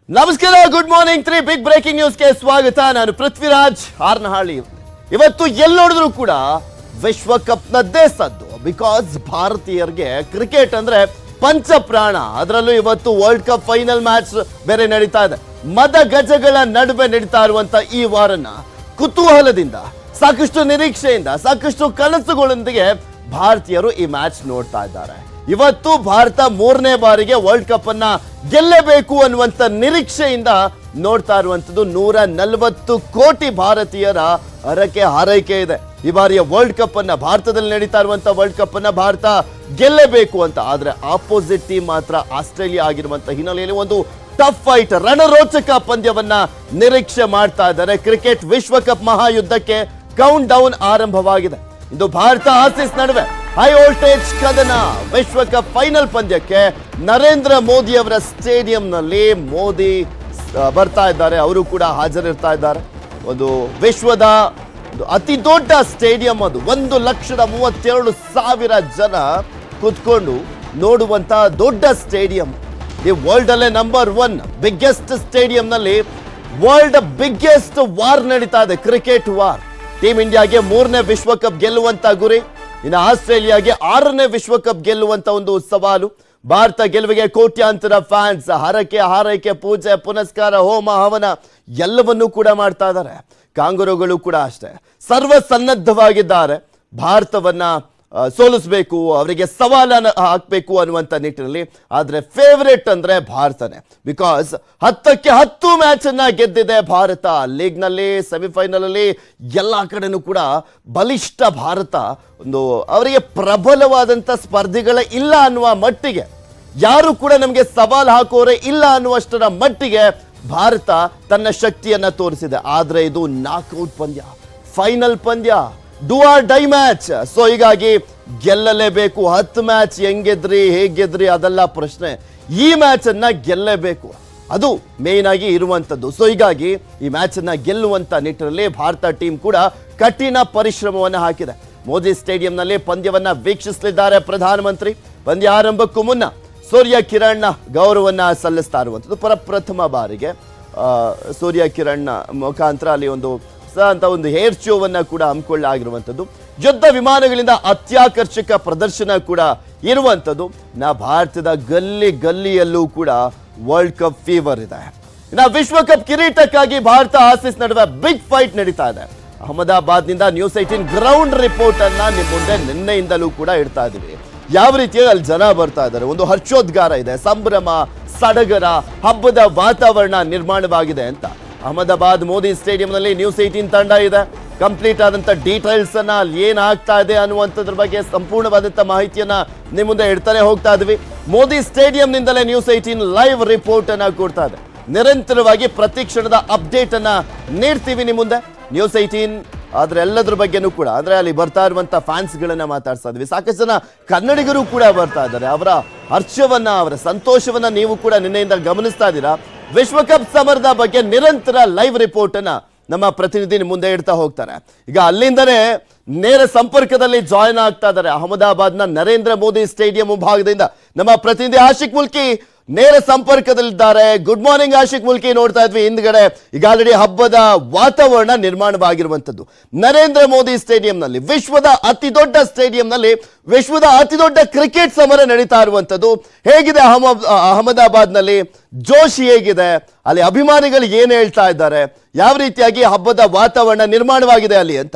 ನಮಸ್ಕಾರ good morning three big breaking ನ್ಯೂಸ್ಗೆ ಸ್ವಾಗತ ನಾನು ಪೃಥ್ವಿರಾಜ್ ಹಾರ್ನಹಳ್ಳಿ ಇವತ್ತು ಎಲ್ಲಿ ನೋಡಿದ್ರು ಕೂಡ ವಿಶ್ವಕಪ್ನದ್ದೇ ಸದ್ದು ಬಿಕಾಸ್ ಭಾರತೀಯರಿಗೆ ಕ್ರಿಕೆಟ್ ಅಂದ್ರೆ ಪಂಚ ಪ್ರಾಣ ಅದರಲ್ಲೂ ಇವತ್ತು ವರ್ಲ್ಡ್ ಕಪ್ ಫೈನಲ್ ಮ್ಯಾಚ್ ಬೇರೆ ನಡೀತಾ ಇದೆ ಮದ ಗಜಗಳ ನಡುವೆ ನಡೀತಾ ಇರುವಂತ ಈ ವಾರನ ಕುತೂಹಲದಿಂದ ಸಾಕಷ್ಟು ನಿರೀಕ್ಷೆಯಿಂದ ಸಾಕಷ್ಟು ಕನಸುಗಳೊಂದಿಗೆ ಭಾರತೀಯರು ಈ ಮ್ಯಾಚ್ ನೋಡ್ತಾ ಇದ್ದಾರೆ ಇವತ್ತು ಭಾರತ ಮೂರನೇ ಬಾರಿಗೆ ವರ್ಲ್ಡ್ ಕಪ್ ಅನ್ನ ಗೆಲ್ಲಬೇಕು ಅನ್ನುವಂತ ನಿರೀಕ್ಷೆಯಿಂದ ನೋಡ್ತಾ ಇರುವಂತದ್ದು ನೂರ ನಲವತ್ತು ಕೋಟಿ ಭಾರತೀಯರ ಹರಕೆ ಹಾರೈಕೆ ಇದೆ ಈ ಬಾರಿಯ ವರ್ಲ್ಡ್ ಕಪ್ ಅನ್ನ ಭಾರತದಲ್ಲಿ ನಡೀತಾ ಇರುವಂತ ವರ್ಲ್ಡ್ ಕಪ್ ಅನ್ನ ಭಾರತ ಗೆಲ್ಲಬೇಕು ಅಂತ ಆದ್ರೆ ಆಪೋಸಿಟ್ ಟೀಮ್ ಮಾತ್ರ ಆಸ್ಟ್ರೇಲಿಯಾ ಆಗಿರುವಂತ ಹಿನ್ನೆಲೆಯಲ್ಲಿ ಒಂದು ಟಫ್ ಫೈಟ್ ರಣರೋಚಕ ಪಂದ್ಯವನ್ನ ನಿರೀಕ್ಷೆ ಮಾಡ್ತಾ ಇದ್ದಾರೆ ಕ್ರಿಕೆಟ್ ವಿಶ್ವಕಪ್ ಮಹಾಯುದ್ಧಕ್ಕೆ ಕೌಂಟ್ ಡೌನ್ ಆರಂಭವಾಗಿದೆ ಇದು ಭಾರತ ಆಸೀಸ್ ನಡುವೆ ಹೈ ವೋಲ್ಟೇಜ್ ಕದನ ವಿಶ್ವಕಪ್ ಫೈನಲ್ ಪಂದ್ಯಕ್ಕೆ ನರೇಂದ್ರ ಮೋದಿ ಅವರ ಸ್ಟೇಡಿಯಂನಲ್ಲಿ ಮೋದಿ ಆ, ಬರ್ತಾ ಇದ್ದಾರೆ ಅವರು ಕೂಡ ಹಾಜರಿರ್ತಾ ಇದ್ದಾರೆ ಒಂದು ವಿಶ್ವದ ಒಂದು ಅತಿ ದೊಡ್ಡ ಸ್ಟೇಡಿಯಂ ಅದು ಒಂದು ಲಕ್ಷದ ಮೂವತ್ತೆರಡು ಸಾವಿರ ಜನ ಕುತ್ಕೊಂಡು ನೋಡುವಂತ ದೊಡ್ಡ ಸ್ಟೇಡಿಯಂ ಈ ವರ್ಲ್ಡ್ ಅಲ್ಲೇ ನಂಬರ್ ಒನ್ ಬಿಗ್ಗೆಸ್ಟ್ ಸ್ಟೇಡಿಯಂನಲ್ಲಿ ವರ್ಲ್ಡ್ ಬಿಗ್ಗೆಸ್ಟ್ ವಾರ್ ನಡೀತಾ ಇದೆ ಕ್ರಿಕೆಟ್ ವಾರ್ ಟೀಮ್ ಇಂಡಿಯಾಗೆ ಮೂರನೇ ವಿಶ್ವಕಪ್ ಗೆಲ್ಲುವಂತ ಗುರಿ ಇನ್ನು ಆಸ್ಟ್ರೇಲಿಯಾಗೆ ಆರನೇ ವಿಶ್ವಕಪ್ ಗೆಲ್ಲುವಂತ ಒಂದು ಸವಾಲು ಭಾರತ ಗೆಲುವಿಗೆ ಕೋಟ್ಯಾಂತರ ಫ್ಯಾನ್ಸ್ ಹರಕೆ ಹಾರೈಕೆ ಪೂಜೆ ಪುನಸ್ಕಾರ ಹೋಮ ಹವನ ಎಲ್ಲವನ್ನೂ ಕೂಡ ಮಾಡ್ತಾ ಇದ್ದಾರೆ ಕಾಂಗರುಗಳು ಕೂಡ ಅಷ್ಟೇ ಸರ್ವ ಸನ್ನದ್ಧವಾಗಿದ್ದಾರೆ ಭಾರತವನ್ನ ಆ, ಸೋಲಿಸ್ಬೇಕು ಅವರಿಗೆ ಸವಾಲನ್ನ ಹಾಕಬೇಕು ಅನ್ನುವಂಥ ನಿಟ್ಟಿನಲ್ಲಿ ಆದರೆ ಫೇವರೇಟ್ ಅಂದ್ರೆ ಭಾರತನೇ ಬಿಕಾಸ್ ಹತ್ತಕ್ಕೆ ಹತ್ತು ಮ್ಯಾಚ್ ಅನ್ನ ಗೆದ್ದಿದೆ ಭಾರತ ಲೀಗ್ನಲ್ಲಿ ಸೆಮಿಫೈನಲ್ ಅಲ್ಲಿ ಎಲ್ಲ ಕಡೆನೂ ಕೂಡ ಬಲಿಷ್ಠ ಭಾರತ ಒಂದು ಅವರಿಗೆ ಪ್ರಬಲವಾದಂಥ ಸ್ಪರ್ಧಿಗಳ ಇಲ್ಲ ಅನ್ನುವ ಮಟ್ಟಿಗೆ ಯಾರು ಕೂಡ ನಮಗೆ ಸವಾಲ್ ಹಾಕೋರೆ ಇಲ್ಲ ಅನ್ನುವಷ್ಟರ ಮಟ್ಟಿಗೆ ಭಾರತ ತನ್ನ ಶಕ್ತಿಯನ್ನ ತೋರಿಸಿದೆ ಆದ್ರೆ ಇದು ನಾಕ್ಔಟ್ ಪಂದ್ಯ ಫೈನಲ್ ಪಂದ್ಯ do or die match so ಹೀಗಾಗಿ ಗೆಲ್ಲಲೇಬೇಕು ಹತ್ತು ಮ್ಯಾಚ್ ಹೆಂಗೆದ್ರಿ ಹೇಗೆದ್ರಿ ಅದೆಲ್ಲ ಪ್ರಶ್ನೆ ಈ ಮ್ಯಾಚ್ ಅನ್ನ ಗೆಲ್ಲಲೇಬೇಕು ಅದು ಮೇನ್ ಆಗಿ ಇರುವಂತದ್ದು ಸೊ ಹೀಗಾಗಿ ಈ ಮ್ಯಾಚ್ ಅನ್ನ ಗೆಲ್ಲುವಂತ ನಿಟ್ಟಿನಲ್ಲಿ ಭಾರತ ಟೀಮ್ ಕೂಡ ಕಠಿಣ ಪರಿಶ್ರಮವನ್ನು ಹಾಕಿದೆ ಮೋದಿ ಸ್ಟೇಡಿಯಂನಲ್ಲಿ ಪಂದ್ಯವನ್ನ ವೀಕ್ಷಿಸಲಿದ್ದಾರೆ ಪ್ರಧಾನಮಂತ್ರಿ ಪಂದ್ಯ ಆರಂಭಕ್ಕೂ ಮುನ್ನ ಸೂರ್ಯ ಕಿರಣ್ ಗೌರವನ್ನ ಸಲ್ಲಿಸ್ತಾ ಇರುವಂಥದ್ದು ಪ್ರಪ್ರಥಮ ಬಾರಿಗೆ ಆ, ಸೂರ್ಯ ಕಿರಣ್ ಮುಖಾಂತರ ಅಲ್ಲಿ ಒಂದು ಸ ಅಂತ ಒಂದು ಹೇರ್ ಶೋವನ್ನ ಕೂಡ ಹಮ್ಮಿಕೊಳ್ಳಲಾಗಿರುವಂಥದ್ದು ಯುದ್ಧ ವಿಮಾನಗಳಿಂದ ಅತ್ಯಾಕರ್ಷಕ ಪ್ರದರ್ಶನ ಕೂಡ ಇರುವಂಥದ್ದು ನಾ ಭಾರತದ ಗಲ್ಲಿ ಗಲ್ಲಿಯಲ್ಲೂ ಕೂಡ ವರ್ಲ್ಡ್ ಕಪ್ ಫೀವರ್ ಇದೆ ಇನ್ನು ವಿಶ್ವಕಪ್ ಕಿರೀಟಕ್ಕಾಗಿ ಭಾರತ ಆಸೀಸ್ ನಡುವೆ ಬಿಗ್ ಫೈಟ್ ನಡೀತಾ ಇದೆ ಅಹಮದಾಬಾದ್ನಿಂದ ನ್ಯೂಸ್ ಏಟೀನ್ ಗ್ರೌಂಡ್ ರಿಪೋರ್ಟ್ ಅನ್ನ ನಿಮ್ಮ ಮುಂದೆ ನಿನ್ನೆಯಿಂದಲೂ ಕೂಡ ಇಡ್ತಾ ಇದೀವಿ ಯಾವ ರೀತಿಯಾಗಿ ಅಲ್ಲಿ ಜನ ಬರ್ತಾ ಇದ್ದಾರೆ ಒಂದು ಹರ್ಷೋದ್ಗಾರ ಇದೆ ಸಂಭ್ರಮ ಸಡಗರ ಹಬ್ಬದ ವಾತಾವರಣ ನಿರ್ಮಾಣವಾಗಿದೆ ಅಂತ ಅಹಮದಾಬಾದ್ ಮೋದಿ ಸ್ಟೇಡಿಯಂನಲ್ಲಿ ನ್ಯೂಸ್ ಏಟೀನ್ ತಂಡ ಇದೆ ಕಂಪ್ಲೀಟ್ ಆದಂತ ಡೀಟೇಲ್ಸ್ ಅನ್ನ ಅಲ್ಲಿ ಏನ್ ಆಗ್ತಾ ಇದೆ ಅನ್ನುವಂಥದ್ರ ಬಗ್ಗೆ ಸಂಪೂರ್ಣವಾದಂತ ಮಾಹಿತಿಯನ್ನ ನಿಮ್ಮ ಮುಂದೆ ಇಡ್ತಾನೆ ಹೋಗ್ತಾ ಇದ್ವಿ ಮೋದಿ ಸ್ಟೇಡಿಯಂನಿಂದಲೇ ನ್ಯೂಸ್ ಏಟೀನ್ ಲೈವ್ ರಿಪೋರ್ಟ್ ಅನ್ನ ಕೊಡ್ತಾ ಇದೆ ನಿರಂತರವಾಗಿ ಪ್ರತಿ ಕ್ಷಣದ ಅಪ್ಡೇಟ್ ಅನ್ನ ನೀಡ್ತೀವಿ ನಿಮ್ಮ ಮುಂದೆ ನ್ಯೂಸ್ ಏಟೀನ್ ಆದ್ರೆ ಎಲ್ಲದ್ರ ಬಗ್ಗೆನೂ ಕೂಡ ಅಂದ್ರೆ ಅಲ್ಲಿ ಬರ್ತಾ ಇರುವಂತ ಫ್ಯಾನ್ಸ್ ಗಳನ್ನ ಮಾತಾಡ್ತಾ ಇದ್ವಿ ಸಾಕಷ್ಟು ಜನ ಕನ್ನಡಿಗರು ಕೂಡ ಬರ್ತಾ ಇದ್ದಾರೆ ಅವರ ಹರ್ಷವನ್ನ ಅವರ ಸಂತೋಷವನ್ನ ನೀವು ಕೂಡ ನಿನ್ನೆಯಿಂದ ಗಮನಿಸ್ತಾ ಇದ್ದೀರಾ ವಿಶ್ವಕಪ್ ಸಮರದ ಬಗ್ಗೆ ನಿರಂತರ ಲೈವ್ ರಿಪೋರ್ಟ್ ಅನ್ನ ನಮ್ಮ ಪ್ರತಿನಿಧಿ ನಿಮ್ ಮುಂದೆ ಇಡ್ತಾ ಹೋಗ್ತಾರೆ ಈಗ ಅಲ್ಲಿಂದನೇ ನೇರ ಸಂಪರ್ಕದಲ್ಲಿ ಜಾಯಿನ್ ಆಗ್ತಾ ಇದ್ದಾರೆ ಅಹಮದಾಬಾದ್ನ ನರೇಂದ್ರ ಮೋದಿ ಸ್ಟೇಡಿಯಂ ಭಾಗದಿಂದ ನಮ್ಮ ಪ್ರತಿನಿಧಿ ಆಶಿಕ್ ಮುಲ್ಕಿ ನೇರ ಸಂಪರ್ಕದಲ್ಲಿದ್ದಾರೆ ಗುಡ್ ಮಾರ್ನಿಂಗ್ ಆಶಿಕ್ ಮುಲ್ಕಿ ನೋಡ್ತಾ ಇದ್ವಿ ಹಿಂದ್ಗಡೆ ಈಗ ಆಲ್ರೆಡಿ ಹಬ್ಬದ ವಾತಾವರಣ ನಿರ್ಮಾಣವಾಗಿರುವಂತದ್ದು ನರೇಂದ್ರ ಮೋದಿ ಸ್ಟೇಡಿಯಂನಲ್ಲಿ ವಿಶ್ವದ ಅತಿ ದೊಡ್ಡ ಸ್ಟೇಡಿಯಂನಲ್ಲಿ ವಿಶ್ವದ ಅತಿ ದೊಡ್ಡ ಕ್ರಿಕೆಟ್ ಸಮರ ನಡೀತಾ ಇರುವಂತದ್ದು ಹೇಗಿದೆ ಅಹಮ ಅಹಮದಾಬಾದ್ನಲ್ಲಿ ಜೋಶ್ ಹೇಗಿದೆ ಅಲ್ಲಿ ಅಭಿಮಾನಿಗಳು ಏನ್ ಹೇಳ್ತಾ ಇದ್ದಾರೆ ಯಾವ ರೀತಿಯಾಗಿ ಹಬ್ಬದ ವಾತಾವರಣ ನಿರ್ಮಾಣವಾಗಿದೆ ಅಲ್ಲಿ ಅಂತ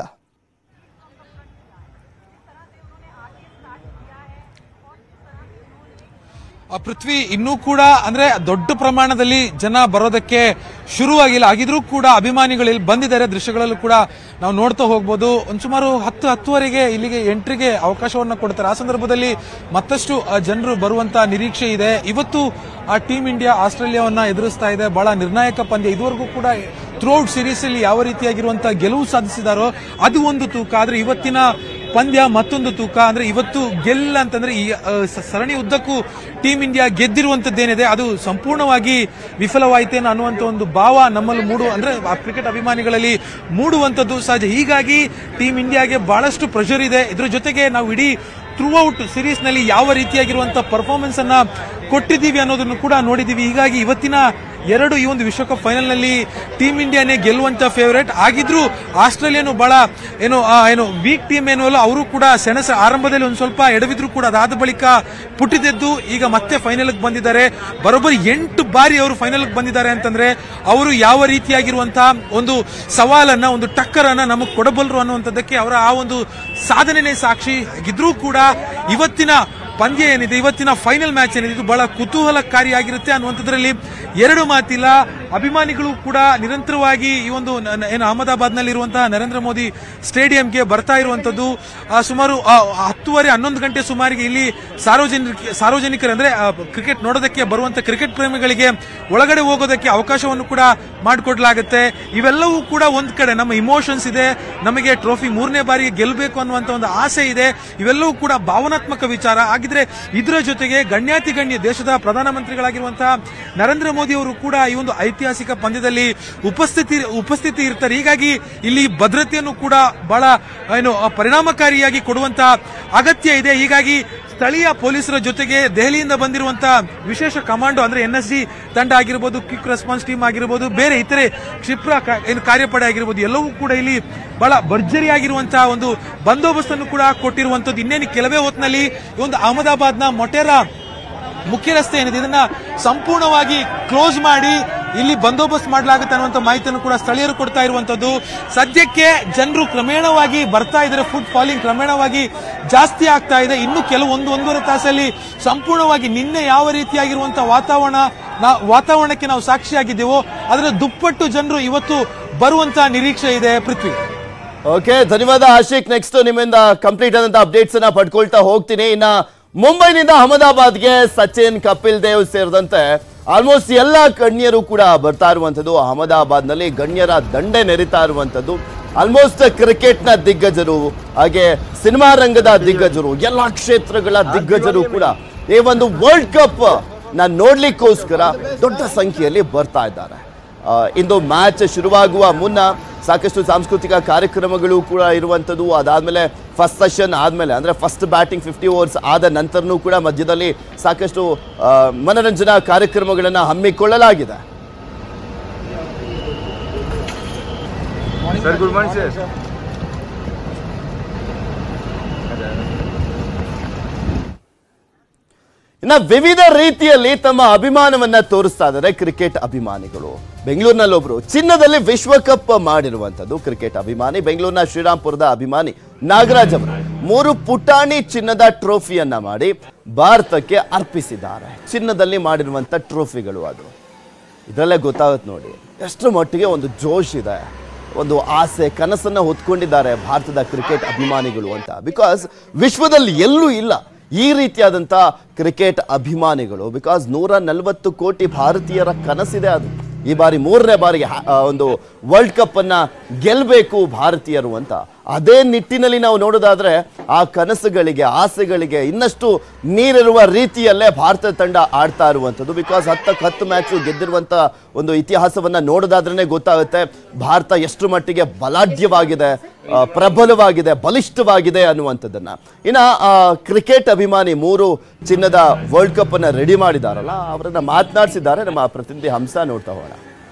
ಆ ಪೃಥ್ವಿ ಇನ್ನೂ ಕೂಡ ಅಂದ್ರೆ ದೊಡ್ಡ ಪ್ರಮಾಣದಲ್ಲಿ ಜನ ಬರೋದಕ್ಕೆ ಶುರುವಾಗಿಲ್ಲ ಆಗಿದ್ರೂ ಕೂಡ ಅಭಿಮಾನಿಗಳು ಇಲ್ಲಿ ಬಂದಿದ್ದಾರೆ ದೃಶ್ಯಗಳಲ್ಲೂ ಕೂಡ ನಾವು ನೋಡ್ತಾ ಹೋಗ್ಬೋದು ಒಂದ್ ಸುಮಾರು ಹತ್ತು ಹತ್ತುವರೆಗೆ ಇಲ್ಲಿಗೆ ಎಂಟ್ರಿಗೆ ಅವಕಾಶವನ್ನ ಕೊಡ್ತಾರೆ ಆ ಸಂದರ್ಭದಲ್ಲಿ ಮತ್ತಷ್ಟು ಆ, ಜನರು ಬರುವಂತ ನಿರೀಕ್ಷೆ ಇದೆ ಇವತ್ತು ಆ ಟೀಮ್ ಇಂಡಿಯಾ ಆಸ್ಟ್ರೇಲಿಯಾವನ್ನ ಎದುರಿಸ್ತಾ ಇದೆ ಬಹಳ ನಿರ್ಣಾಯಕ ಪಂದ್ಯ ಇದುವರೆಗೂ ಕೂಡ ಥ್ರೂಔಟ್ ಸೀರೀಸ್ ಅಲ್ಲಿ ಯಾವ ರೀತಿಯಾಗಿರುವಂತಹ ಗೆಲುವು ಸಾಧಿಸಿದಾರೋ ಅದು ಒಂದು ತೂಕ ಆದ್ರೆ ಇವತ್ತಿನ ಪಂದ್ಯ ಮತ್ತೊಂದು ತೂಕ ಅಂದ್ರೆ ಇವತ್ತು ಗೆಲ್ಲ ಅಂತಂದ್ರೆ ಈ ಆ, ಸ- ಸರಣಿ ಉದ್ದಕ್ಕೂ ಟೀಮ್ ಇಂಡಿಯಾ ಗೆದ್ದಿರುವಂತದ್ದೇನಿದೆ ಅದು ಸಂಪೂರ್ಣವಾಗಿ ವಿಫಲವಾಯಿತೇನೋ ಅನ್ನುವಂತ ಒಂದು ಭಾವ ನಮ್ಮಲ್ಲಿ ಮೂಡು ಅಂದ್ರೆ ಆ ಕ್ರಿಕೆಟ್ ಅಭಿಮಾನಿಗಳಲ್ಲಿ ಮೂಡುವಂತದ್ದು ಸಹಜ ಹೀಗಾಗಿ ಟೀಮ್ ಇಂಡಿಯಾಗೆ ಬಹಳಷ್ಟು ಪ್ರೆಷರ್ ಇದೆ ಇದ್ರ ಜೊತೆಗೆ ನಾವು ಇಡೀ ಥ್ರೂ ಔಟ್ ಸೀರೀಸ್ ನಲ್ಲಿ ಯಾವ ರೀತಿಯಾಗಿರುವಂತಹ ಪರ್ಫಾರ್ಮೆನ್ಸ್ ಅನ್ನ ಕೊಟ್ಟಿದ್ದೀವಿ ಅನ್ನೋದನ್ನು ಕೂಡ ನೋಡಿದೀವಿ ಹೀಗಾಗಿ ಇವತ್ತಿನ ಎರಡು ಈ ಒಂದು ವಿಶ್ವಕಪ್ ಫೈನಲ್ ನಲ್ಲಿ ಟೀಮ್ ಇಂಡಿಯಾನೇ ಗೆಲ್ಲುವಂತ ಫೇವರೇಟ್ ಆಗಿದ್ರು ಆಸ್ಟ್ರೇಲಿಯಾನು ಬಹಳ ಏನು ಆ, ಏನು ವೀಕ್ ಟೀಮ್ ಏನು ಅಲ್ಲ ಅವರು ಕೂಡ ಸೆಣಸ ಆರಂಭದಲ್ಲಿ ಒಂದು ಸ್ವಲ್ಪ ಎಡವಿದ್ರು ಕೂಡ ಅದಾದ ಬಳಿಕ ಪುಟಿದೆದ್ದು ಈಗ ಮತ್ತೆ ಫೈನಲ್ ಬಂದಿದ್ದಾರೆ ಬರೋಬ್ಬರಿ ಎಂಟು ಬಾರಿ ಅವರು ಫೈನಲ್ ಬಂದಿದ್ದಾರೆ ಅಂತಂದ್ರೆ ಅವರು ಯಾವ ರೀತಿಯಾಗಿರುವಂತಹ ಒಂದು ಸವಾಲನ್ನ ಒಂದು ಟಕ್ಕರ್ ಅನ್ನ ನಮಗೆ ಕೊಡಬಲ್ಲರು ಅನ್ನುವಂಥದ್ದಕ್ಕೆ ಅವರ ಆ ಒಂದು ಸಾಧನೆನೇ ಸಾಕ್ಷಿ ಇದ್ರೂ ಕೂಡ ಇವತ್ತಿನ ಪಂದ್ಯ ಏನಿದೆ ಇವತ್ತಿನ ಫೈನಲ್ ಮ್ಯಾಚ್ ಏನಿದೆ ಇದು ಬಹಳ ಕುತೂಹಲಕಾರಿಯಾಗಿರುತ್ತೆ ಅನ್ನುವಂಥದ್ರಲ್ಲಿ ಎರಡು ಮಾತಿಲ್ಲ ಅಭಿಮಾನಿಗಳು ಕೂಡ ನಿರಂತರವಾಗಿ ಈ ಒಂದು ನ- ನ- ಏನು ಅಹಮದಾಬಾದ್ ನಲ್ಲಿರುವಂತಹ ನರೇಂದ್ರ ಮೋದಿ ಸ್ಟೇಡಿಯಂಗೆ ಬರ್ತಾ ಇರುವಂತದ್ದು ಆ, ಸುಮಾರು ಆ, ಹತ್ತುವರೆ ಹನ್ನೊಂದು ಗಂಟೆ ಸುಮಾರಿಗೆ ಇಲ್ಲಿ ಸಾರ್ವಜನಿಕ ಸಾರ್ವಜನಿಕರು ಅಂದ್ರೆ ಆ, ಕ್ರಿಕೆಟ್ ನೋಡೋದಕ್ಕೆ ಬರುವಂತ ಕ್ರಿಕೆಟ್ ಪ್ರೇಮಿಗಳಿಗೆ ಒಳಗಡೆ ಹೋಗೋದಕ್ಕೆ ಅವಕಾಶವನ್ನು ಕೂಡ ಮಾಡಿಕೊಡ್ಲಾಗುತ್ತೆ ಇವೆಲ್ಲವೂ ಕೂಡ ಒಂದ್ ಕಡೆ ನಮ್ಮ ಇಮೋಷನ್ಸ್ ಇದೆ ನಮಗೆ ಟ್ರೋಫಿ ಮೂರನೇ ಬಾರಿಗೆ ಗೆಲ್ಲಬೇಕು ಅನ್ನುವಂತ ಒಂದು ಆಸೆ ಇದೆ ಇವೆಲ್ಲವೂ ಕೂಡ ಭಾವನಾತ್ಮಕ ವಿಚಾರ ಆಗಿದ್ರೆ ಇದರ ಜೊತೆಗೆ ಗಣ್ಯಾತಿ ಗಣ್ಯ ದೇಶದ ಪ್ರಧಾನಮಂತ್ರಿಗಳಾಗಿರುವಂತಹ ನರೇಂದ್ರ ಮೋದಿ ಅವರು ಕೂಡ ಈ ಒಂದು ಐತಿಹಾಸಿಕ ಪಂದ್ಯದಲ್ಲಿ ಉಪಸ್ಥಿತಿ ಉಪಸ್ಥಿತಿ ಇರ್ತಾರೆ ಹೀಗಾಗಿ ಇಲ್ಲಿ ಭದ್ರತೆಯನ್ನು ಕೂಡ ಬಹಳ ಏನು ಪರಿಣಾಮಕಾರಿಯಾಗಿ ಕೊಡುವಂತ ಅಗತ್ಯ ಇದೆ ಹೀಗಾಗಿ ಸ್ಥಳೀಯ ಪೊಲೀಸರ ಜೊತೆಗೆ ದೆಹಲಿಯಿಂದ ಬಂದಿರುವಂತಹ ವಿಶೇಷ ಕಮಾಂಡೋ ಅಂದ್ರೆ ಎನ್ ಎಸ್ ಡಿ ತಂಡ ಆಗಿರ್ಬೋದು ಕ್ವಿಕ್ ರೆಸ್ಪಾನ್ಸ್ ಟೀಮ್ ಆಗಿರ್ಬೋದು ಬೇರೆ ಇತರೆ ಕ್ಷಿಪ್ರ ಕ- ಏನು ಕಾರ್ಯಪಡೆ ಆಗಿರ್ಬೋದು ಎಲ್ಲವೂ ಕೂಡ ಇಲ್ಲಿ ಬಹಳ ಭರ್ಜರಿಯಾಗಿರುವಂತಹ ಒಂದು ಬಂದೋಬಸ್ತನ್ನು ಕೂಡ ಕೊಟ್ಟಿರುವಂತದ್ದು ಇನ್ನೇನು ಕೆಲವೇ ಹೊತ್ತಿನಲ್ಲಿ ಈ ಒಂದು ಅಹಮದಾಬಾದ್ನ ಮೊಟೆರಾ ಮುಖ್ಯ ರಸ್ತೆ ಏನಿದೆ ಇದನ್ನ ಸಂಪೂರ್ಣವಾಗಿ ಕ್ಲೋಸ್ ಮಾಡಿ ಇಲ್ಲಿ ಬಂದೋಬಸ್ತ್ ಮಾಡಲಾಗುತ್ತೆ ಅನ್ನುವಂಥ ಮಾಹಿತಿಯನ್ನು ಕೂಡ ಸ್ಥಳೀಯರು ಕೊಡ್ತಾ ಇರುವಂತದ್ದು ಸದ್ಯಕ್ಕೆ ಜನರು ಕ್ರಮೇಣವಾಗಿ ಬರ್ತಾ ಇದ್ದಾರೆ ಫುಡ್ ಫಾಲಿಂಗ್ ಕ್ರಮೇಣವಾಗಿ ಜಾಸ್ತಿ ಆಗ್ತಾ ಇದೆ ಇನ್ನು ಕೆಲವು ಒಂದು ಒಂದೂವರೆ ತಾಸಲ್ಲಿ ಸಂಪೂರ್ಣವಾಗಿ ನಿನ್ನೆ ಯಾವ ರೀತಿಯಾಗಿರುವಂತಹ ವಾತಾವರಣ ನಾ- ವಾತಾವರಣಕ್ಕೆ ನಾವು ಸಾಕ್ಷಿಯಾಗಿದ್ದೇವೋ ಅದರ ದುಪ್ಪಟ್ಟು ಜನರು ಇವತ್ತು ಬರುವಂತಹ ನಿರೀಕ್ಷೆ ಇದೆ ಪೃಥ್ವಿ ಓಕೆ ಧನ್ಯವಾದ ಆಶಿಕ್ ನೆಕ್ಸ್ಟ್ ನಿಮ್ಮಿಂದ ಕಂಪ್ಲೀಟ್ ಆದಂತ ಅಪ್ಡೇಟ್ಸ್ ಅನ್ನ ಪಡ್ಕೊಳ್ತಾ ಹೋಗ್ತೀನಿ ಇನ್ನ ಮುಂಬೈನಿಂದ ಅಹಮದಾಬಾದ್ಗೆ ಸಚಿನ್ ಕಪಿಲ್ ದೇವ್ ಸೇರಿದಂತೆ ಆಲ್ಮೋಸ್ಟ್ ಎಲ್ಲ ಗಣ್ಯರು ಕೂಡ ಬರ್ತಾ ಇರುವಂತದ್ದು ಅಹಮದಾಬಾದ್ ನಲ್ಲಿ ಗಣ್ಯರ ದಂಡೆ ನೆರಿತಾ ಇರುವಂತದ್ದು ಆಲ್ಮೋಸ್ಟ್ ಕ್ರಿಕೆಟ್ನ ದಿಗ್ಗಜರು ಹಾಗೆ ಸಿನಿಮಾ ರಂಗದ ದಿಗ್ಗಜರು ಎಲ್ಲ ಕ್ಷೇತ್ರಗಳ ದಿಗ್ಗಜರು ಕೂಡ ಈ ಒಂದು ವರ್ಲ್ಡ್ ಕಪ್ ನ ನೋಡ್ಲಿಕ್ಕೋಸ್ಕರ ದೊಡ್ಡ ಸಂಖ್ಯೆಯಲ್ಲಿ ಬರ್ತಾ ಇದ್ದಾರೆ ಆ, ಇಂದು ಮ್ಯಾಚ್ ಶುರುವಾಗುವ ಮುನ್ನ ಸಾಕಷ್ಟು ಸಾಂಸ್ಕೃತಿಕ ಕಾರ್ಯಕ್ರಮಗಳು ಕೂಡ ಇರುವಂಥದ್ದು ಅದಾದಮೇಲೆ ಫಸ್ಟ್ ಸೆಷನ್ ಆದಮೇಲೆ ಅಂದರೆ ಫಸ್ಟ್ ಬ್ಯಾಟಿಂಗ್ ಫಿಫ್ಟಿ ಓವರ್ಸ್ ಆದ ನಂತರನೂ ಕೂಡ ಮಧ್ಯದಲ್ಲಿ ಸಾಕಷ್ಟು ಆ, ಮನರಂಜನಾ ಕಾರ್ಯಕ್ರಮಗಳನ್ನು ಹಮ್ಮಿಕೊಳ್ಳಲಾಗಿದೆ सर गुड मॉर्निंग सर ಇನ್ನ ವಿವಿಧ ರೀತಿಯಲ್ಲಿ ತಮ್ಮ ಅಭಿಮಾನವನ್ನ ತೋರಿಸ್ತಾ ಇದ್ದಾರೆ ಕ್ರಿಕೆಟ್ ಅಭಿಮಾನಿಗಳು ಬೆಂಗಳೂರಿನಲ್ಲೊಬ್ರು ಚಿನ್ನದಲ್ಲಿ ವಿಶ್ವಕಪ್ ಮಾಡಿರುವಂತದ್ದು ಕ್ರಿಕೆಟ್ ಅಭಿಮಾನಿ ಬೆಂಗಳೂರಿನ ಶ್ರೀರಾಮ್ಪುರದ ಅಭಿಮಾನಿ ನಾಗರಾಜ್ ಅವರು ಮೂರು ಪುಟಾಣಿ ಚಿನ್ನದ ಟ್ರೋಫಿಯನ್ನ ಮಾಡಿ ಭಾರತಕ್ಕೆ ಅರ್ಪಿಸಿದ್ದಾರೆ ಚಿನ್ನದಲ್ಲಿ ಮಾಡಿರುವಂತ ಟ್ರೋಫಿಗಳು ಅದು ಇದರಲ್ಲೇ ಗೊತ್ತಾಗುತ್ತೆ ನೋಡಿ ಎಷ್ಟು ಮಟ್ಟಿಗೆ ಒಂದು ಜೋಶ್ ಇದೆ ಒಂದು ಆಸೆ ಕನಸನ್ನ ಹೊತ್ಕೊಂಡಿದ್ದಾರೆ ಭಾರತದ ಕ್ರಿಕೆಟ್ ಅಭಿಮಾನಿಗಳು ಅಂತ ಬಿಕಾಸ್ ವಿಶ್ವದಲ್ಲಿ ಎಲ್ಲೂ ಇಲ್ಲ ಈ ರೀತಿಯಾದಂಥ ಕ್ರಿಕೆಟ್ ಅಭಿಮಾನಿಗಳು ಬಿಕಾಸ್ ನೂರ ನಲವತ್ತು ಕೋಟಿ ಭಾರತೀಯರ ಕನಸಿದೆ ಅದು ಈ ಬಾರಿ ಮೂರನೇ ಬಾರಿಗೆ ಹಾ- ಆ, ಒಂದು ವರ್ಲ್ಡ್ ಕಪ್ ಅನ್ನ ಗೆಲ್ಲಬೇಕು ಭಾರತೀಯರು ಅಂತ ಅದೇ ನಿಟ್ಟಿನಲ್ಲಿ ನಾವು ನೋಡೋದಾದ್ರೆ ಆ ಕನಸುಗಳಿಗೆ ಆಸೆಗಳಿಗೆ ಇನ್ನಷ್ಟು ನೀರಿರುವ ರೀತಿಯಲ್ಲೇ ಭಾರತ ತಂಡ ಆಡ್ತಾ ಇರುವಂಥದ್ದು ಬಿಕಾಸ್ ಹತ್ತಕ್ಕೆ ಹತ್ತು ಮ್ಯಾಚು ಗೆದ್ದಿರುವಂಥ ಒಂದು ಇತಿಹಾಸವನ್ನ ನೋಡೋದಾದ್ರೇ ಗೊತ್ತಾಗುತ್ತೆ ಭಾರತ ಎಷ್ಟು ಮಟ್ಟಿಗೆ ಬಲಾಢ್ಯವಾಗಿದೆ ಆ, ಪ್ರಬಲವಾಗಿದೆ ಬಲಿಷ್ಠವಾಗಿದೆ ಅನ್ನುವಂಥದ್ದನ್ನ ಇನ್ನ ಆ, ಕ್ರಿಕೆಟ್ ಅಭಿಮಾನಿ ಮೂರು ಚಿನ್ನದ ವರ್ಲ್ಡ್ ಕಪ್ ಅನ್ನ ರೆಡಿ ಮಾಡಿದಾರಲ್ಲ ಅವರನ್ನ ಮಾತನಾಡಿಸಿದ್ದಾರೆ ನಮ್ಮ ಪ್ರತಿನಿಧಿ ಹಂಸ ನೋಡ್ತಾ ಹೋಗೋಣ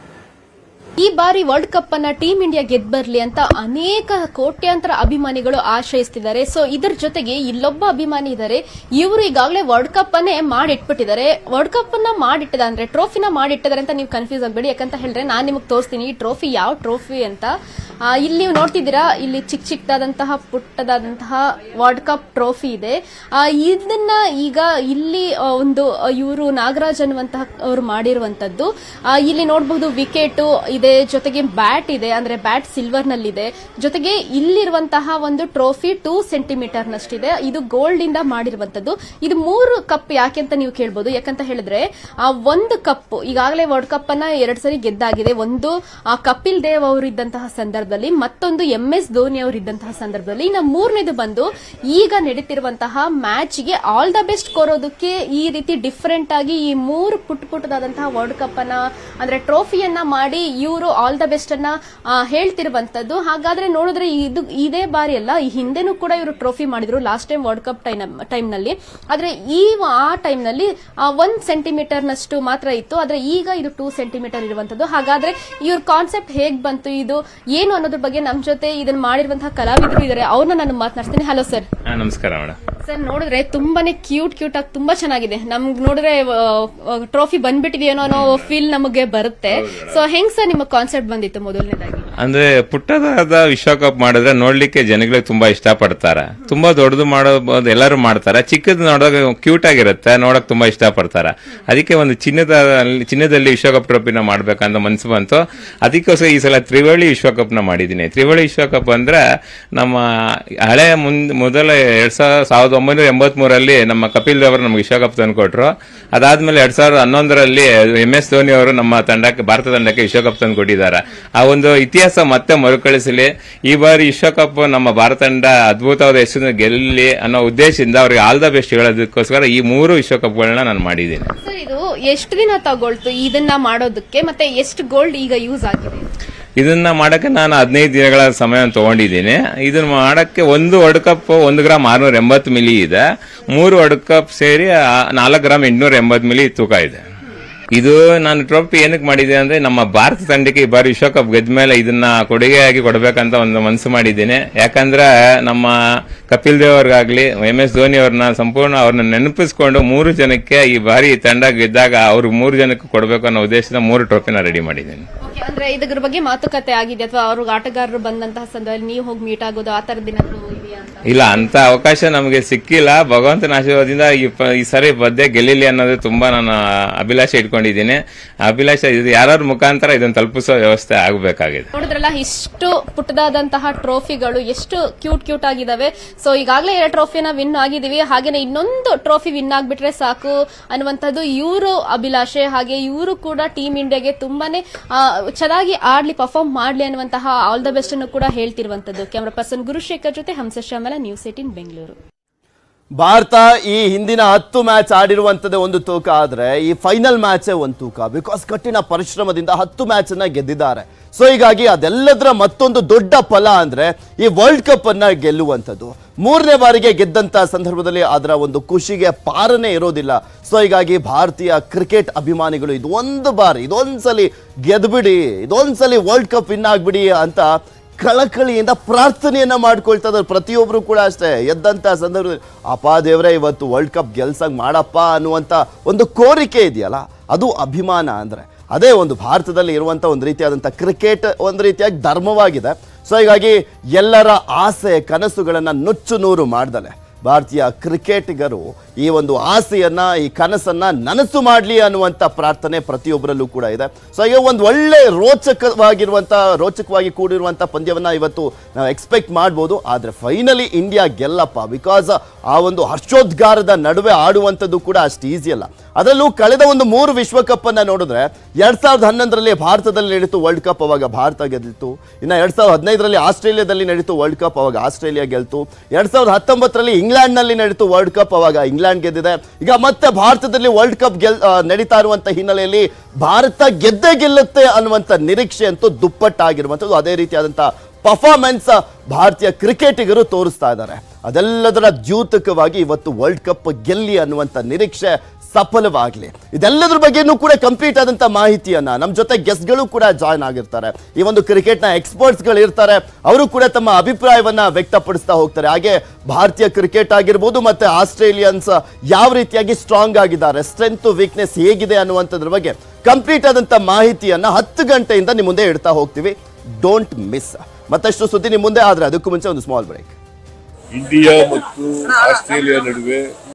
ಈ ಬಾರಿ ವರ್ಲ್ಡ್ ಕಪ್ ಅನ್ನ ಟೀಮ್ ಇಂಡಿಯಾ ಗೆದ್ ಬರ್ಲಿ ಅಂತ ಅನೇಕ ಕೋಟ್ಯಾಂತರ ಅಭಿಮಾನಿಗಳು ಆಶ್ರಯಿಸ್ತಿದ್ದಾರೆ ಸೊ ಇದ್ರ ಜೊತೆಗೆ ಇಲ್ಲೊಬ್ಬ ಅಭಿಮಾನಿ ಇದ್ದಾರೆ ಇವರು ಈಗಾಗಲೇ ವರ್ಲ್ಡ್ ಕಪ್ ಅನ್ನೇ ಮಾಡಿಟ್ಬಿಟ್ಟಿದ್ದಾರೆ ವರ್ಲ್ಡ್ ಕಪ್ ಅನ್ನ ಮಾಡಿಟ್ಟಿದ್ದಾರೆ ಅಂದ್ರೆ ಟ್ರೋಫಿನ ಮಾಡಿಟ್ಟಿದ್ದಾರೆ ಅಂತ ನೀವು ಕನ್ಫ್ಯೂಸ್ ಆಗಬೇಡಿ ಯಾಕಂತ ಹೇಳಿದ್ರೆ ನಾನು ನಿಮಗೆ ತೋರಿಸ್ತೀನಿ ಈ ಟ್ರೋಫಿ ಯಾವ ಟ್ರೋಫಿ ಅಂತ ಆ, ಇಲ್ಲಿ ನೀವು ನೋಡ್ತಿದ್ದೀರಾ ಇಲ್ಲಿ ಚಿಕ್ಕ ಚಿಕ್ಕದಾದಂತಹ ಪುಟ್ಟದಾದಂತಹ ವರ್ಲ್ಡ್ ಕಪ್ ಟ್ರೋಫಿ ಇದೆ ಆ, ಇದನ್ನ ಈಗ ಇಲ್ಲಿ ಆ, ಒಂದು ಇವರು ನಾಗರಾಜ್ ಅನ್ನುವಂತಹ ಅವರು ಮಾಡಿರುವಂತದ್ದು ಆ, ಇಲ್ಲಿ ನೋಡಬಹುದು ವಿಕೆಟ್ ಇದೆ ಜೊತೆಗೆ ಬ್ಯಾಟ್ ಇದೆ ಅಂದ್ರೆ ಬ್ಯಾಟ್ ಸಿಲ್ವರ್ ನಲ್ಲಿದೆ ಜೊತೆಗೆ ಇಲ್ಲಿರುವಂತಹ ಒಂದು ಟ್ರೋಫಿ ಟೂ ಸೆಂಟಿಮೀಟರ್ ನಷ್ಟಿದೆ ಇದು ಗೋಲ್ಡ್ ಇಂದ ಮಾಡಿರುವಂತದ್ದು ಇದು ಮೂರು ಕಪ್ ಯಾಕೆ ಅಂತ ನೀವು ಕೇಳ್ಬೋದು ಯಾಕಂತ ಹೇಳಿದ್ರೆ ಆ ಒಂದು ಕಪ್ ಈಗಾಗಲೇ ವರ್ಲ್ಡ್ ಕಪ್ ಅನ್ನ ಎರಡ್ ಸರಿ ಗೆದ್ದಾಗಿದೆ ಒಂದು ಆ ಕಪಿಲ್ ದೇವ್ ಅವರು ಇದ್ದಂತಹ ಸಂದರ್ಭದಲ್ಲಿ ಮತ್ತೊಂದು ಎಂ ಎಸ್ ಧೋನಿ ಅವರು ಇದ್ದಂತಹ ಸಂದರ್ಭದಲ್ಲಿ ಇನ್ನು ಮೂರನೇದು ಬಂದು ಈಗ ನಡೀತಿರುವಂತಹ ಮ್ಯಾಚ್ ಗೆ ಆಲ್ ದ ಬೆಸ್ಟ್ ಕೋರೋದಕ್ಕೆ ಈ ರೀತಿ ಡಿಫರೆಂಟ್ ಆಗಿ ಈ ಮೂರು ಪುಟ್ ಪುಟ್ಟದಾದಂತಹ ವರ್ಲ್ಡ್ ಕಪ್ ಅನ್ನ ಅಂದ್ರೆ ಟ್ರೋಫಿಯನ್ನ ಮಾಡಿ ಇವರು ಇವರು ಆಲ್ ದ ಬೆಸ್ಟ್ ಅನ್ನ ಆ, ಹೇಳ್ತಿರುವಂತದ್ದು ಹಾಗಾದ್ರೆ ನೋಡಿದ್ರೆ ಇದು ಇದೇ ಬಾರಿ ಅಲ್ಲ ಈ ಹಿಂದೆನೂ ಕೂಡ ಇವರು ಟ್ರೋಫಿ ಮಾಡಿದ್ರು last time world cup time ನಲ್ಲಿ ಆದ್ರೆ ಈ ವ- ಆ ಟೈಮ್ ನಲ್ಲಿ ಒಂದ್ ಸೆಂಟಿಮೀಟರ್ ನಷ್ಟು ಮಾತ್ರ ಇತ್ತು ಆದ್ರೆ ಈಗ ಇದು ಟೂ ಸೆಂಟಿಮೀಟರ್ ಇರುವಂತದ್ದು ಹಾಗಾದ್ರೆ ಇವ್ರ ಕಾನ್ಸೆಪ್ಟ್ ಹೇಗ್ ಬಂತು ಇದು ಏನು ಅನ್ನೋದ್ರ ಬಗ್ಗೆ ನಮ್ ಜೊತೆ ಇದನ್ನ ಮಾಡಿರುವಂತಹ ಕಲಾವಿದರು ಇದಾರೆ ಅವ್ರನ್ನ ನಾನು ಮಾತನಾಡ್ತೀನಿ ಹಲೋ ಸರ್ ಹಾ, ನಮಸ್ಕಾರ ಮೇಡಮ್ ಸರ್ ನೋಡಿದ್ರೆ ತುಂಬಾನೇ ಕ್ಯೂಟ್ ಕ್ಯೂಟ್ ಆಗಿ ತುಂಬಾ ಚೆನ್ನಾಗಿದೆ ನಮ್ಗೆ ನೋಡಿದ್ರೆ ಟ್ರೋಫಿ ಬಂದ್ಬಿಟ್ಟಿದೆಯೇನೋ ಅನ್ನೋ ಫೀಲ್ ನಮಗೆ ಬರುತ್ತೆ ಸೊ ಹೆಂಗ್ ಸರ್ ನಿಮ್ಮ ಕಾನ್ಸೆಪ್ಟ್ ಬಂದಿತ್ತು ಮೊದಲನೇದಾಗಿ ಅಂದ್ರೆ ಪುಟ್ಟದಾದ ವಿಶ್ವಕಪ್ ಮಾಡಿದ್ರೆ ನೋಡ್ಲಿಕ್ಕೆ ಜನಗಳಿಗೆ ತುಂಬಾ ಇಷ್ಟ ಪಡ್ತಾರೆ ತುಂಬಾ ದೊಡ್ಡದು ಮಾಡೋದು ಎಲ್ಲರೂ ಮಾಡ್ತಾರೆ ಚಿಕ್ಕದು ನೋಡೋಕೆ ಕ್ಯೂಟ್ ಆಗಿರುತ್ತೆ ನೋಡಕ್ ತುಂಬಾ ಇಷ್ಟ ಪಡ್ತಾರೆ ಅದಕ್ಕೆ ಒಂದು ಚಿನ್ನದ ಚಿನ್ನದಲ್ಲಿ ವಿಶ್ವಕಪ್ ಟ್ರೋಫಿನ ಮಾಡ್ಬೇಕಂತ ಮನ್ಸು ಬಂತು ಅದಕ್ಕೋಸ್ಕರ ಈ ಸಲ ತ್ರಿವಳಿ ವಿಶ್ವಕಪ್ನ ಮಾಡಿದ್ದೀನಿ ತ್ರಿವಳಿ ವಿಶ್ವಕಪ್ ಅಂದ್ರೆ ನಮ್ಮ ಹಳೆ ಮುಂದ್ ಮೊದಲ ಎರಡ್ ಸಾವಿರ ಸಾವಿರದ ಒಂಬೈನೂರ ಎಂಬತ್ ಮೂರಲ್ಲಿ ನಮ್ಮ ಕಪಿಲ್ ದೇವ್ ಅವರು ನಮ್ಗೆ ವಿಶ್ವಕಪ್ ತಂದ್ಕೊಟ್ರು ಅದಾದ್ಮೇಲೆ ಎರಡ್ ಸಾವಿರದ ಹನ್ನೊಂದರಲ್ಲಿ ಎಂ ಎಸ್ ಧೋನಿ ಅವರು ನಮ್ಮ ತಂಡಕ್ಕೆ ಭಾರತ ತಂಡಕ್ಕೆ ವಿಶ್ವಕಪ್ ತಂದು ಕೊಟ್ಟಿದ್ದಾರೆ ಆ ಒಂದು ಇತಿಹಾಸ ಮತ್ತೆ ಮರುಕಳಿಸಲಿ ಈ ಬಾರಿ ವಿಶ್ವಕಪ್ ನಮ್ಮ ಭಾರತ ತಂಡ ಅದ್ಭುತವಾದ ಹೆಸರು ಗೆಲ್ಲಿ ಅನ್ನೋ ಉದ್ದೇಶದಿಂದ ಅವ್ರಿಗೆ ಆಲ್ ದ ಬೆಸ್ಟ್ ಹೇಳೋದಕ್ಕೋಸ್ಕರ ಈ ಮೂರು ವಿಶ್ವಕಪ್ಗಳನ್ನ ನಾನು ಮಾಡಿದ್ದೀನಿ ಸರ್ ಇದು ಎಷ್ಟು ದಿನ ತಗೊಳ್ತು ಇದನ್ನ ಮಾಡೋದಕ್ಕೆ ಮತ್ತೆ ಎಷ್ಟು ಗೋಲ್ಡ್ ಈಗ ಯೂಸ್ ಆಗಿದೆ ಇದನ್ನ ಮಾಡಕ್ಕೆ ನಾನು ಹದಿನೈದು ದಿನಗಳ ಸಮಯ ತಗೊಂಡಿದ್ದೀನಿ ಇದನ್ನ ಮಾಡಕ್ಕೆ ಒಂದು ವರ್ಲ್ಡ್ ಕಪ್ ಒಂದು ಗ್ರಾಮ್ ಆರ್ನೂರ ಎಂಬತ್ತು ಮಿಲಿ ಇದೆ ಮೂರು ವರ್ಲ್ಡ್ ಕಪ್ ಸೇರಿ ನಾಲ್ಕು ಗ್ರಾಮ್ ಎಂಟ್ನೂರ ಎಂಬತ್ತು ಮಿಲಿ ತೂಕ ಇದೆ ಇದು ನಾನು ಟ್ರೋಫಿ ಏನಕ್ಕೆ ಮಾಡಿದೆ ಅಂದ್ರೆ ನಮ್ಮ ಭಾರತ ತಂಡಕ್ಕೆ ಈ ಬಾರಿ ವಿಶ್ವಕಪ್ ಗೆದ್ದ ಮೇಲೆ ಇದನ್ನ ಕೊಡುಗೆಯಾಗಿ ಕೊಡಬೇಕಂತ ಒಂದು ಮನಸ್ಸು ಮಾಡಿದ್ದೀನಿ ಯಾಕಂದ್ರೆ ನಮ್ಮ ಕಪಿಲ್ ದೇವ್ ಅವ್ರಿಗಾಗ್ಲಿ ಎಂ ಎಸ್ ಧೋನಿ ಅವ್ರನ್ನ ಸಂಪೂರ್ಣ ಅವ್ರನ್ನ ನೆನಪಿಸ್ಕೊಂಡು ಮೂರು ಜನಕ್ಕೆ ಈ ಬಾರಿ ತಂಡ ಗೆದ್ದಾಗ ಅವ್ರು ಮೂರು ಜನಕ್ಕೆ ಕೊಡಬೇಕು ಅನ್ನೋ ಉದ್ದೇಶದಿಂದ ಮೂರು ಟ್ರೋಫಿನ ರೆಡಿ ಮಾಡಿದ್ದೀನಿ Okay, ಅಂದ್ರೆ ಇದ್ರ ಬಗ್ಗೆ ಮಾತುಕತೆ ಆಗಿದೆ ಅಥವಾ ಅವ್ರಿಗೆ ಆಟಗಾರರು ಬಂದಂತಹ ಸಂದರ್ಭದಲ್ಲಿ ನೀವು ಹೋಗಿ ಮೀಟ್ ಆಗೋದು ಆ ತರದ ದಿನಗಳು ಇದೆಯಾ ಅಂತ ಇಲ್ಲ ಅಂತ ಅವಕಾಶ ನಮಗೆ ಸಿಕ್ಕಿಲ್ಲ ಭಗವಂತನ ಆಶೀರ್ವಾದದಿಂದ ಈ ಪ- ಈ ಸರಿ ಪದ್ಯ ಗೆಲ್ಲಿಲಿ ಅನ್ನೋದು ತುಂಬಾ ನಾನು ಅಭಿಲಾಷೆ ಇಟ್ಕೊಂಡಿದ್ದೀನಿ ಆ ಅಭಿಲಾಷೆ ಇದು ಯಾರ್ಯಾರ ಮುಖಾಂತರ ಇದನ್ನ ತಲುಪಿಸೋ ವ್ಯವಸ್ಥೆ ಆಗಬೇಕಾಗಿದೆ ನೋಡಿದ್ರಲ್ಲ ಇಷ್ಟು ಪುಟ್ಟದಾದಂತಹ ಟ್ರೋಫಿಗಳು ಎಷ್ಟು ಕ್ಯೂಟ್ ಕ್ಯೂಟ್ ಆಗಿದಾವೆ ಸೊ ಈಗಾಗಲೇ ಎರಡು ಟ್ರೋಫಿನ ವಿನ್ ಆಗಿದೀವಿ ಹಾಗೇನೆ ಇನ್ನೊಂದು ಟ್ರೋಫಿ ವಿನ್ ಆಗ್ಬಿಟ್ರೆ ಸಾಕು ಅನ್ನುವಂಥದ್ದು ಇವರು ಅಭಿಲಾಷೆ ಹಾಗೆ ಇವರು ಕೂಡ ಟೀಮ್ ಇಂಡಿಯಾಗೆ ತುಂಬಾನೇ ಆ, ಚೆನ್ನಾಗಿ ಆಡ್ಲಿ ಪರ್ಫಾರ್ಮ್ ಮಾಡ್ಲಿ ಅನ್ನುವಂತಹ ಆಲ್ ದ ಬೆಸ್ಟ್ ಅನ್ನು ಕೂಡ ಹೇಳ್ತಿರುವಂತದ್ದು ಕ್ಯಾಮರಾ ಪರ್ಸನ್ ಗುರುಶೇಖರ್ ಜೊತೆ ಹಂಸ ಶ್ಯಾಮಲ ನ್ಯೂಸ್ ಏಟಿನ್ ಬೆಂಗಳೂರು ಭಾರತ ಈ ಹಿಂದಿನ ಹತ್ತು ಮ್ಯಾಚ್ ಆಡಿರುವಂತದ್ದೇ ಒಂದು ತೂಕ ಆದ್ರೆ ಈ ಫೈನಲ್ ಮ್ಯಾಚೇ ಒಂದು ತೂಕ ಬಿಕಾಸ್ ಕಠಿಣ ಪರಿಶ್ರಮದಿಂದ ಹತ್ತು ಮ್ಯಾಚ್ ಅನ್ನ ಗೆದ್ದಿದ್ದಾರೆ ಸೊ ಹೀಗಾಗಿ ಅದೆಲ್ಲದರ ಮತ್ತೊಂದು ದೊಡ್ಡ ಫಲ ಅಂದ್ರೆ ಈ ವರ್ಲ್ಡ್ ಕಪ್ ಅನ್ನ ಗೆಲ್ಲುವಂಥದ್ದು ಮೂರನೇ ಬಾರಿಗೆ ಗೆದ್ದಂತ ಸಂದರ್ಭದಲ್ಲಿ ಅದರ ಒಂದು ಖುಷಿಗೆ ಪಾರನೇ ಇರೋದಿಲ್ಲ ಸೊ ಹೀಗಾಗಿ ಭಾರತೀಯ ಕ್ರಿಕೆಟ್ ಅಭಿಮಾನಿಗಳು ಇದು ಒಂದು ಬಾರಿ ಇದೊಂದ್ಸಲಿ ಗೆದ್ಬಿಡಿ ಇದೊಂದ್ಸಲಿ ವರ್ಲ್ಡ್ ಕಪ್ ವಿನ್ ಆಗ್ಬಿಡಿ ಅಂತ ಕಳಕಳಿಯಿಂದ ಪ್ರಾರ್ಥನೆಯನ್ನ ಮಾಡ್ಕೊಳ್ತಾ ಇದ್ದಾರೆ ಪ್ರತಿಯೊಬ್ರು ಕೂಡ ಅಷ್ಟೇ ಎದ್ದಂತ ಸಂದರ್ಭದಲ್ಲಿ ಅಪ್ಪ ದೇವ್ರೆ ಇವತ್ತು ವರ್ಲ್ಡ್ ಕಪ್ ಗೆಲ್ಸಂಗ್ ಮಾಡಪ್ಪ ಅನ್ನುವಂತ ಒಂದು ಕೋರಿಕೆ ಇದೆಯಲ್ಲ ಅದು ಅಭಿಮಾನ ಅಂದ್ರೆ ಅದೇ ಒಂದು ಭಾರತದಲ್ಲಿ ಇರುವಂತ ಒಂದು ರೀತಿಯಾದಂಥ ಕ್ರಿಕೆಟ್ ಒಂದು ರೀತಿಯಾಗಿ ಧರ್ಮವಾಗಿದೆ ಸೊ ಹೀಗಾಗಿ ಎಲ್ಲರ ಆಸೆ ಕನಸುಗಳನ್ನ ನುಚ್ಚು ನೂರು ಮಾಡ್ದಲೆ ಭಾರತೀಯ ಕ್ರಿಕೆಟಿಗರು ಈ ಒಂದು ಆಸೆಯನ್ನ ಈ ಕನಸನ್ನ ನನಸು ಮಾಡಲಿ ಅನ್ನುವಂಥ ಪ್ರಾರ್ಥನೆ ಪ್ರತಿಯೊಬ್ಬರಲ್ಲೂ ಕೂಡ ಇದೆ ಸೊ ಈಗ ಒಂದು ಒಳ್ಳೆ ರೋಚಕವಾಗಿರುವಂಥ ರೋಚಕವಾಗಿ ಕೂಡಿರುವಂಥ ಪಂದ್ಯವನ್ನ ಇವತ್ತು ನಾವು ಎಕ್ಸ್ಪೆಕ್ಟ್ ಮಾಡ್ಬೋದು ಆದರೆ ಫೈನಲಿ ಇಂಡಿಯಾ ಗೆಲ್ಲಪ್ಪ ಬಿಕಾಸ್ ಆ ಒಂದು ಹರ್ಷೋದ್ಗಾರದ ನಡುವೆ ಆಡುವಂಥದ್ದು ಕೂಡ ಅಷ್ಟು ಈಸಿ ಅಲ್ಲ ಅದರಲ್ಲೂ ಕಳೆದ ಒಂದು ಮೂರು ವಿಶ್ವಕಪ್ ಅನ್ನ ನೋಡಿದ್ರೆ ಎರಡ್ ಸಾವಿರದ ಹನ್ನೊಂದರಲ್ಲಿ ಭಾರತದಲ್ಲಿ ನಡೀತು ವರ್ಲ್ಡ್ ಕಪ್ ಅವಾಗ ಭಾರತ ಗೆದ್ದಿತ್ತು ಇನ್ನು ಎರಡ್ ಸಾವಿರದ ಹದಿನೈದರಲ್ಲಿ ಆಸ್ಟ್ರೇಲಿಯಾದಲ್ಲಿ ನಡೀತು ವರ್ಲ್ಡ್ ಕಪ್ ಅವಾಗ ಆಸ್ಟ್ರೇಲಿಯಾ ಗೆಲ್ತು ಎರಡ್ ಸಾವಿರದ ಹತ್ತೊಂಬತ್ತರಲ್ಲಿ ಇಂಗ್ಲೆಂಡ್ ನಲ್ಲಿ ನಡೀತು ವರ್ಲ್ಡ್ ಕಪ್ ಅವಾಗ ಇಂಗ್ಲೆಂಡ್ ಗೆದ್ದಿದೆ ಈಗ ಮತ್ತೆ ಭಾರತದಲ್ಲಿ ವರ್ಲ್ಡ್ ಕಪ್ ಗೆಲ್ ಆ, ನಡೀತಾ ಇರುವಂತ ಹಿನ್ನೆಲೆಯಲ್ಲಿ ಭಾರತ ಗೆದ್ದೇ ಗೆಲ್ಲುತ್ತೆ ಅನ್ನುವಂಥ ನಿರೀಕ್ಷೆ ಅಂತೂ ದುಪ್ಪಟ್ಟಾಗಿರುವಂಥದ್ದು ಅದೇ ರೀತಿಯಾದಂಥ ಪರ್ಫಾರ್ಮೆನ್ಸ್ ಭಾರತೀಯ ಕ್ರಿಕೆಟಿಗರು ತೋರಿಸ್ತಾ ಇದ್ದಾರೆ ಅದೆಲ್ಲದರ ದ್ಯೂತಕವಾಗಿ ಇವತ್ತು ವರ್ಲ್ಡ್ ಕಪ್ ಗೆಲ್ಲಿ ಅನ್ನುವಂಥ ನಿರೀಕ್ಷೆ ಸಫಲವಾಗಲಿ ಇದೆಲ್ಲದ್ರ ಬಗ್ಗೆನೂ ಕೂಡ ಕಂಪ್ಲೀಟ್ ಆದಂಥ ಮಾಹಿತಿಯನ್ನ ನಮ್ಮ ಜೊತೆ ಗೆಸ್ಟ್ಗಳು ಕೂಡ ಜಾಯ್ನ್ ಆಗಿರ್ತಾರೆ ಈ ಒಂದು ಕ್ರಿಕೆಟ್ನ ಎಕ್ಸ್ಪರ್ಟ್ಸ್ಗಳು ಇರ್ತಾರೆ ಅವರು ಕೂಡ ತಮ್ಮ ಅಭಿಪ್ರಾಯವನ್ನ ವ್ಯಕ್ತಪಡಿಸ್ತಾ ಹೋಗ್ತಾರೆ ಹಾಗೆ ಭಾರತೀಯ ಕ್ರಿಕೆಟ್ ಆಗಿರ್ಬೋದು ಮತ್ತೆ ಆಸ್ಟ್ರೇಲಿಯನ್ಸ್ ಯಾವ ರೀತಿಯಾಗಿ ಸ್ಟ್ರಾಂಗ್ ಆಗಿದ್ದಾರೆ ಸ್ಟ್ರೆಂತ್ ವೀಕ್ನೆಸ್ ಹೇಗಿದೆ ಅನ್ನುವಂಥದ್ರ ಬಗ್ಗೆ ಕಂಪ್ಲೀಟ್ ಆದಂಥ ಮಾಹಿತಿಯನ್ನ ಹತ್ತು ಗಂಟೆಯಿಂದ ನಿಮ್ಮ ಮುಂದೆ ಇಡ್ತಾ ಹೋಗ್ತೀವಿ ಡೋಂಟ್ ಮಿಸ್ ಮತ್ತಷ್ಟು ಸುದ್ದಿ ನಿಮ್ಮ ಮುಂದೆ ಆದ್ರೆ ಅದಕ್ಕೂ ಮುಂಚೆ ಒಂದು ಸ್ಮಾಲ್ ಬ್ರೇಕ್ ಇಂಡಿಯಾ ಮತ್ತು ಆಸ್ಟ್ರೇಲಿಯಾ ನಡುವೆ